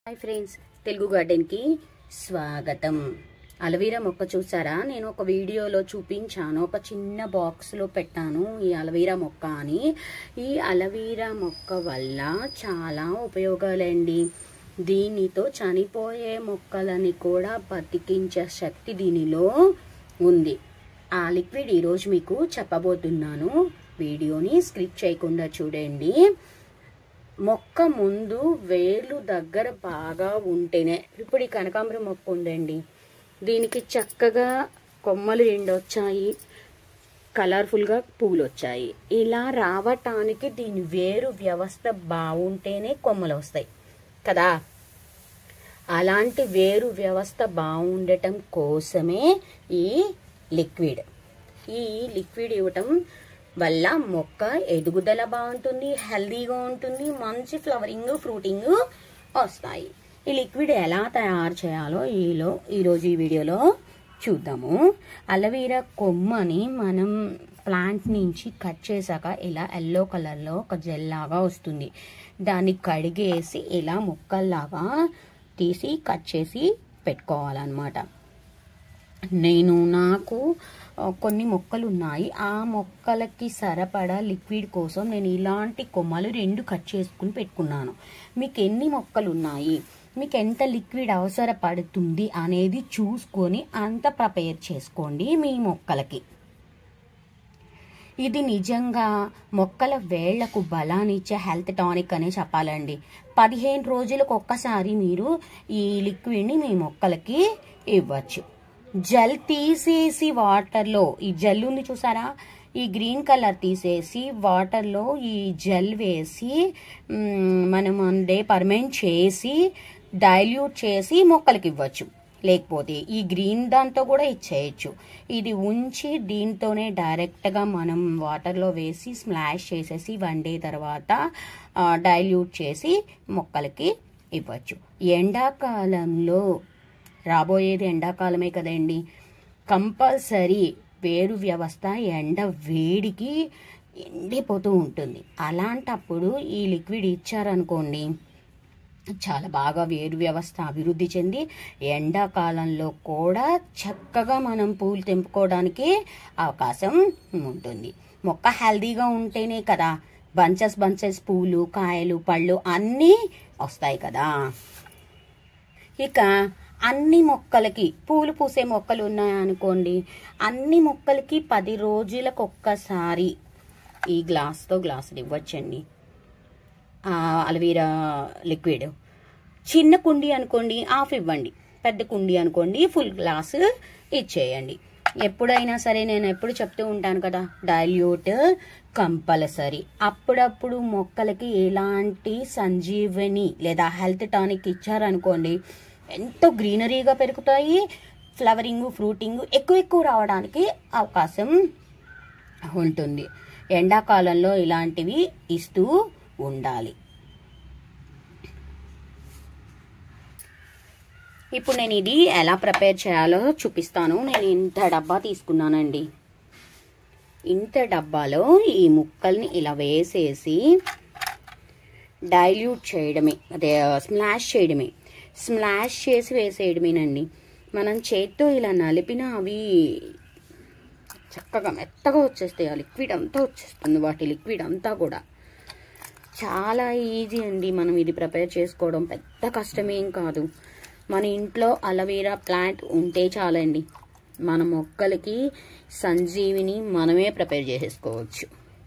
hi friends Telugu గార్డెన్కి స్వాగతం aloe vera మొక్క చూసారా నేను ఒక వీడియోలో చూపించాను ఒక చిన్న బాక్స్లో పెట్టాను ఈ అలవీరా మొక్క అని ఈ అలవీరా మొక్క వల్ల చాలా ఉపయోగాలండి దీనితో చనిపోయే మొక్కలని కూడా బతికించే శక్తి దీనిలో ఉంది ఆ లిక్విడ్ ఈరోజు మీకు చెప్పబోతున్నాను వీడియోని స్క్రిప్ట్ చేయకుండా చూడండి మొక్క ముందు వేర్లు దగ్గర బాగా ఉంటేనే ఇప్పుడు ఈ కనకాంబరం మొక్క ఉందండి దీనికి చక్కగా కొమ్మలు రెండు వచ్చాయి కలర్ఫుల్గా పూలు వచ్చాయి ఇలా రావటానికి దీని వేరు వ్యవస్థ బాగుంటేనే కొమ్మలు వస్తాయి కదా అలాంటి వేరు వ్యవస్థ బాగుండటం కోసమే ఈ లిక్విడ్ ఈ లిక్విడ్ ఇవ్వటం వల్ల మొక్క ఎదుగుదల బాగుంటుంది హెల్దీగా ఉంటుంది మంచి ఫ్లవరింగ్ ఫ్రూటింగ్ వస్తాయి ఈ లిక్విడ్ ఎలా తయారు చేయాలో ఈలో ఈరోజు ఈ వీడియోలో చూద్దాము అలవీరా కొమ్మని మనం ప్లాంట్ నుంచి కట్ చేశాక ఇలా ఎల్లో కలర్లో ఒక జెల్ లాగా వస్తుంది దాన్ని కడిగేసి ఇలా ముక్కల్లాగా తీసి కట్ చేసి పెట్టుకోవాలన్నమాట నేను నాకు కొన్ని మొక్కలు ఉన్నాయి ఆ మొక్కలకి సరిపడా లిక్విడ్ కోసం నేను ఇలాంటి కొమ్మలు రెండు కట్ చేసుకుని పెట్టుకున్నాను మీకు ఎన్ని మొక్కలు ఉన్నాయి మీకు ఎంత లిక్విడ్ అవసరపడుతుంది అనేది చూసుకొని అంత ప్రిపేర్ చేసుకోండి మీ మొక్కలకి ఇది నిజంగా మొక్కల వేళ్లకు బలాన్నిచ్చే హెల్త్ టానిక్ అనే చెప్పాలండి పదిహేను రోజులకు ఒక్కసారి మీరు ఈ లిక్విడ్ని మీ మొక్కలకి ఇవ్వచ్చు జెల్ తీసేసి వాటర్లో ఈ జెల్ ఉంది చూసారా ఈ గ్రీన్ కలర్ తీసేసి వాటర్లో ఈ జెల్ వేసి మనం డే పర్మెంట్ చేసి డైల్యూట్ చేసి మొక్కలకి ఇవ్వచ్చు లేకపోతే ఈ గ్రీన్ దాంతో కూడా ఇచ్చేయచ్చు ఇది ఉంచి దీంతోనే డైరెక్ట్గా మనం వాటర్లో వేసి స్మాష్ చేసేసి వన్ డే తర్వాత డైల్యూట్ చేసి మొక్కలకి ఇవ్వచ్చు ఎండాకాలంలో రాబోయేది ఎండాకాలమే కదండి కంపల్సరీ వేరు వ్యవస్థ ఎండ వేడికి ఎండిపోతూ ఉంటుంది అలాంటప్పుడు ఈ లిక్విడ్ ఇచ్చారనుకోండి చాలా బాగా వేరు వ్యవస్థ అభివృద్ధి చెంది ఎండాకాలంలో కూడా చక్కగా మనం పూలు తెంపుకోవడానికి అవకాశం ఉంటుంది మొక్క హెల్దీగా ఉంటేనే కదా బంచెస్ బంచెస్ పూలు కాయలు పళ్ళు అన్నీ వస్తాయి కదా ఇక అన్ని మొక్కలకి పూలు పూసే మొక్కలు ఉన్నాయనుకోండి అన్ని మొక్కలకి పది రోజులకు ఒక్కసారి ఈ గ్లాస్తో గ్లాసులు ఇవ్వచ్చండి అలవీరా లిక్విడ్ చిన్న కుండి అనుకోండి హాఫ్ ఇవ్వండి పెద్ద కుండి అనుకోండి ఫుల్ గ్లాస్ ఇచ్చేయండి ఎప్పుడైనా సరే నేను ఎప్పుడు చెప్తూ ఉంటాను కదా డైల్యూట్ కంపల్సరీ అప్పుడప్పుడు మొక్కలకి ఎలాంటి సంజీవని లేదా హెల్త్ టానిక్ ఇచ్చారనుకోండి ఎంతో గ్రీనరీగా పెరుగుతాయి ఫ్లవరింగ్ ఫ్రూటింగ్ ఎక్కువ ఎక్కువ రావడానికి అవకాశం ఉంటుంది ఎండాకాలంలో ఇలాంటివి ఇస్తూ ఉండాలి ఇప్పుడు నేను ఇది ఎలా ప్రిపేర్ చేయాలో చూపిస్తాను నేను ఇంత డబ్బా తీసుకున్నానండి ఇంత డబ్బాలో ఈ ముక్కల్ని ఇలా వేసేసి డైల్యూట్ చేయడమే అదే స్మాష్ చేయడమే స్మాష్ చేసి వేసేయడమేనండి మనం చేత్తో ఇలా నలిపిన అవి చక్కగా మెత్తగా వచ్చేస్తాయి ఆ లిక్విడ్ అంతా వచ్చేస్తుంది వాటి లిక్విడ్ అంతా కూడా చాలా ఈజీ అండి మనం ఇది ప్రిపేర్ చేసుకోవడం పెద్ద కష్టమేం కాదు మన ఇంట్లో అలవీరా ప్లాంట్ ఉంటే చాలండి మన మొక్కలకి సంజీవిని మనమే ప్రిపేర్ చేసేసుకోవచ్చు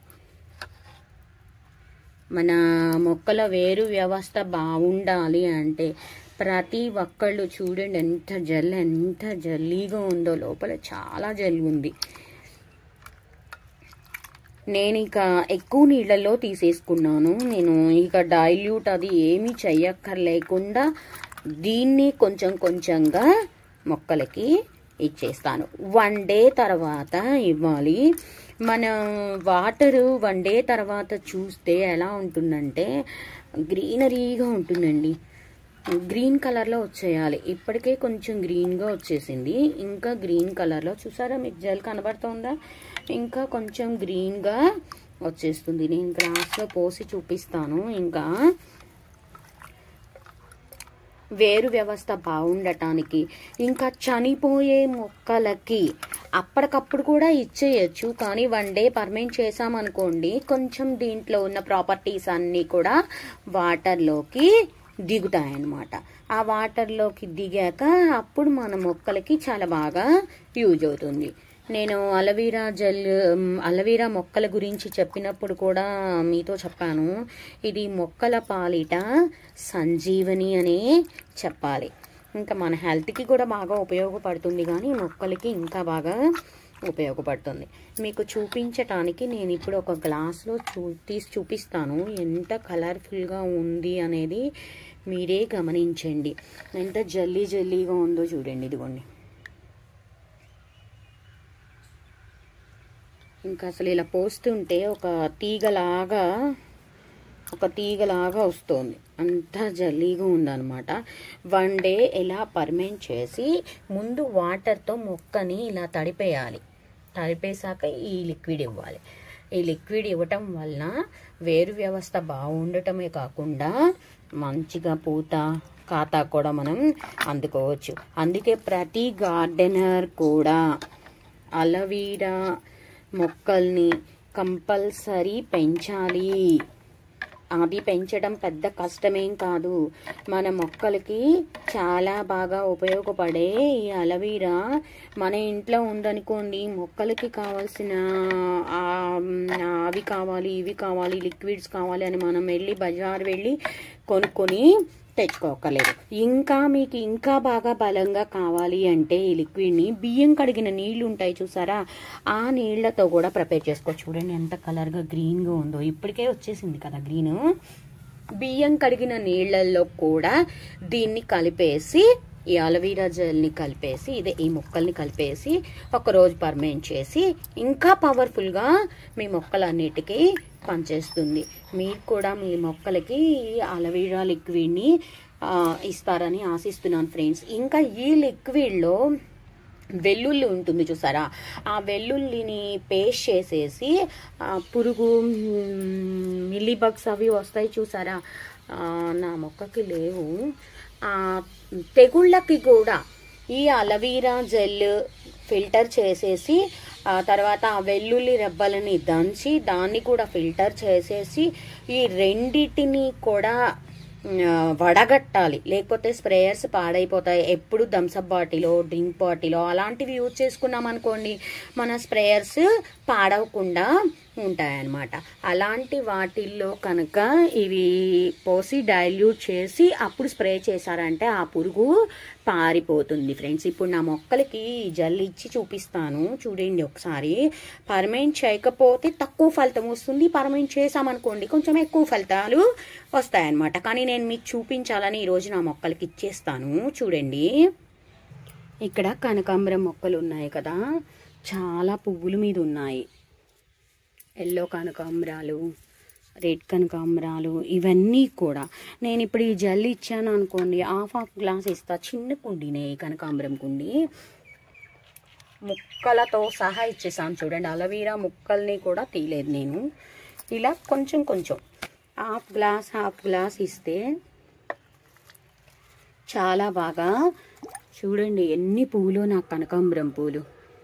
మన మొక్కల వేరు వ్యవస్థ బాగుండాలి అంటే ప్రతి ఒక్కళ్ళు చూడండి ఎంత జల్ ఎంత జల్లీగా ఉందో లోపల చాలా జల్ ఉంది నేను ఇక ఎక్కువ నీళ్ళల్లో తీసేసుకున్నాను నేను ఇక డైల్యూట్ అది ఏమీ చెయ్యక్కర్లేకుండా దీన్ని కొంచెం కొంచెంగా మొక్కలకి ఇచ్చేస్తాను వన్ డే తర్వాత ఇవ్వాలి మన వాటర్ వన్ డే తర్వాత చూస్తే ఎలా ఉంటుందంటే గ్రీనరీగా ఉంటుందండి గ్రీన్ కలర్లో వచ్చేయాలి ఇప్పటికే కొంచెం గ్రీన్గా వచ్చేసింది ఇంకా గ్రీన్ కలర్లో చూసారా మీకు జెల్ కనబడుతుందా ఇంకా కొంచెం గ్రీన్గా వచ్చేస్తుంది నేను గ్లాస్లో పోసి చూపిస్తాను ఇంకా వేరు వ్యవస్థ బాగుండటానికి ఇంకా చనిపోయే మొక్కలకి అప్పటికప్పుడు కూడా ఇచ్చేయచ్చు కానీ వన్ డే పర్మనెంట్ చేసామనుకోండి కొంచెం దీంట్లో ఉన్న ప్రాపర్టీస్ అన్నీ కూడా వాటర్లోకి దిగుతాయన్నమాట ఆ వాటర్లోకి దిగాక అప్పుడు మన మొక్కలకి చాలా బాగా యూజ్ అవుతుంది నేను అలవీరా జెల్ ఉమ్, అలవీరా మొక్కల గురించి చెప్పినప్పుడు కూడా మీతో చెప్పాను ఇది మొక్కల పాలిట సంజీవని అనే చెప్పాలి ఇంకా మన హెల్త్కి కూడా బాగా ఉపయోగపడుతుంది కానీ మొక్కలకి ఇంకా బాగా ఉపయోగపడుతుంది మీకు చూపించటానికి నేను ఇప్పుడు ఒక గ్లాస్లో చూ తీసి చూపిస్తాను ఎంత కలర్ఫుల్గా ఉంది అనేది మీరే గమనించండి ఎంత జల్లీ జల్లీగా ఉందో చూడండి ఇదిగోండి ఇంకా అసలు ఇలా పోస్తుంటే ఒక తీగలాగా ఒక తీగలాగా వస్తుంది అంత జల్లీగా ఉందన్నమాట వన్ డే ఇలా పర్మెంట్ చేసి ముందు వాటర్తో మొక్కని ఇలా తడిపేయాలి తడిపేశాక ఈ లిక్విడ్ ఇవ్వాలి ఈ లిక్విడ్ ఇవ్వటం వలన వేరు వ్యవస్థ బాగుండటమే కాకుండా మంచిగా పూత ఖాతా కూడా మనం అందుకోవచ్చు అందుకే ప్రతి గార్డెనర్ కూడా అలవీరా మొక్కల్ని కంపల్సరీ పెంచాలి అది పెంచడం పెద్ద కష్టమేం కాదు మన మొక్కలకి చాలా బాగా ఉపయోగపడే ఈ అలవీరా మన ఇంట్లో ఉందనుకోండి మొక్కలకి కావాల్సిన ఆ, ఆ, అవి కావాలి ఇవి కావాలి లిక్విడ్స్ కావాలి అని మనం వెళ్ళి బజార్ వెళ్ళి కొనుక్కొని తెచ్చుకోకలేదు ఇంకా మీకు ఇంకా బాగా బలంగా కావాలి అంటే ఈ లిక్విడ్ని బియ్యం కడిగిన నీళ్లు ఉంటాయి చూసారా ఆ నీళ్లతో కూడా ప్రిపేర్ చేసుకోవచ్చు చూడండి ఎంత కలర్గా గ్రీన్గా ఉందో ఇప్పటికే వచ్చేసింది కదా గ్రీన్ బియ్యం కడిగిన నీళ్ళల్లో కూడా దీన్ని కలిపేసి ఈ అలవీరా జెల్ని కలిపేసి ఇదే ఈ మొక్కల్ని కలిపేసి ఒక రోజు పర్మనెంట్ చేసి ఇంకా పవర్ఫుల్గా మీ మొక్కలన్నిటికీ పనిచేస్తుంది మీరు కూడా మీ మొక్కలకి ఈ అలవీరా లిక్విడ్ని ఆ, ఇస్తారని ఆశిస్తున్నాను ఫ్రెండ్స్ ఇంకా ఈ లిక్విడ్లో వెల్లుల్లి ఉంటుంది చూసారా ఆ వెల్లుల్లిని పేస్ట్ చేసేసి ఆ పురుగు మిల్లీ బగ్స్ అవి వస్తాయి చూసారా ఆ, నా మొక్కకి లేవు ఆ తెగుళ్ళకి కూడా ఈ అలవీరా జెల్ ఫిల్టర్ చేసేసి ఆ తర్వాత ఆ వెల్లుల్లి రెబ్బలని దంచి దాన్ని కూడా ఫిల్టర్ చేసేసి ఈ రెండిటిని కూడా ఆ, వడగట్టాలి లేకపోతే స్ప్రేయర్స్ పాడైపోతాయి ఎప్పుడు థమ్సప్ బాటిలో డ్రింక్ బాటిలో అలాంటివి యూజ్ చేసుకున్నాం అనుకోండి మన స్ప్రేయర్స్ పాడవకుండా ఉంటాయన్నమాట అలాంటి వాటిల్లో కనుక ఇవి పోసి డైల్యూట్ చేసి అప్పుడు స్ప్రే చేశారంటే ఆ పురుగు పారిపోతుంది ఫ్రెండ్స్ ఇప్పుడు నా మొక్కలకి ఈ జెల్ ఇచ్చి చూపిస్తాను చూడండి ఒకసారి పర్మనెంట్ చేయకపోతే తక్కువ ఫలితం వస్తుంది పర్మనెంట్ చేసామనుకోండి కొంచెం ఎక్కువ ఫలితాలు వస్తాయన్నమాట కానీ నేను మీకు చూపించాలని ఈరోజు నా మొక్కలకి ఇచ్చేస్తాను చూడండి ఇక్కడ కనకాంబరం మొక్కలు ఉన్నాయి కదా చాలా పువ్వుల మీద ఉన్నాయి ఎల్లో కనకాంబరాలు రెడ్ కనకాంబరాలు ఇవన్నీ కూడా నేను ఇప్పుడు ఈ జెల్ ఇచ్చాను అనుకోండి హాఫ్ హాఫ్ గ్లాస్ ఇస్తా చిన్న కుండీనే ఈ కనకాంబరం కుండి ముక్కలతో సహా ఇచ్చేసాను చూడండి అలవీరా ముక్కల్ని కూడా తీయలేదు నేను ఇలా కొంచెం కొంచెం హాఫ్ గ్లాస్ హాఫ్ గ్లాస్ ఇస్తే చాలా బాగా చూడండి ఎన్ని పూలు నాకు కనకాంబరం పూలు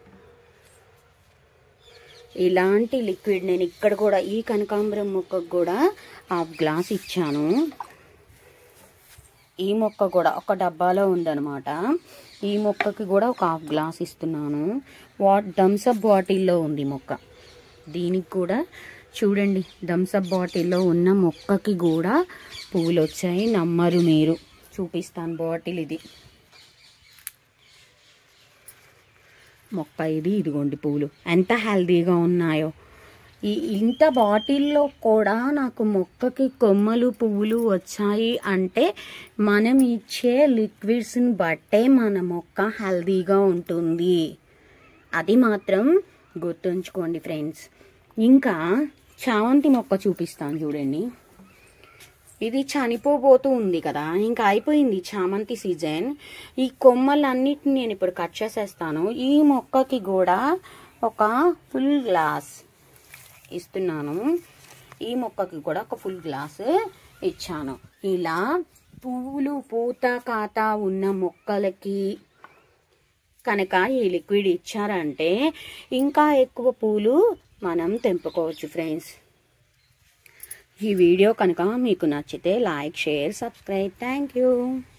ఇలాంటి లిక్విడ్ నేను ఇక్కడ కూడా ఈ కనకాంబరం మొక్కకు కూడా హాఫ్ గ్లాస్ ఇచ్చాను ఈ మొక్క కూడా ఒక డబ్బాలో ఉందన్నమాట ఈ మొక్కకి కూడా ఒక హాఫ్ గ్లాస్ ఇస్తున్నాను వాట్ థమ్సప్ బాటిల్లో ఉంది మొక్క దీనికి కూడా చూడండి థమ్సప్ బాటిల్లో ఉన్న మొక్కకి కూడా పువ్వులు వచ్చాయి నమ్మరు మీరు చూపిస్తాను బాటిల్ ఇది మొక్క ఇది ఇదిగోండి పువ్వులు ఎంత హెల్దీగా ఉన్నాయో ఈ ఇంత బాటిల్లో కూడా నాకు మొక్కకి కొమ్మలు పువ్వులు వచ్చాయి అంటే మనం ఇచ్చే లిక్విడ్స్ని బట్టే మన మొక్క హెల్దీగా ఉంటుంది అది మాత్రం గుర్తుంచుకోండి ఫ్రెండ్స్ ఇంకా చామంతి మొక్క చూపిస్తాను చూడండి ఇది చనిపోబోతూ ఉంది కదా ఇంకా అయిపోయింది చామంతి సీజన్ ఈ కొమ్మలన్నిటిని నేను ఇప్పుడు కట్ చేసేస్తాను ఈ మొక్కకి కూడా ఒక ఫుల్ గ్లాస్ ఇస్తున్నాను ఈ మొక్కకి కూడా ఒక ఫుల్ గ్లాస్ ఇచ్చాను ఇలా పువ్వులు పూత కాత ఉన్న మొక్కలకి కనుక ఈ లిక్విడ్ ఇచ్చారంటే ఇంకా ఎక్కువ పూలు మనం తెంపుకోవచ్చు ఫ్రెండ్స్ ఈ వీడియో కనుక మీకు నచ్చితే like share subscribe thank you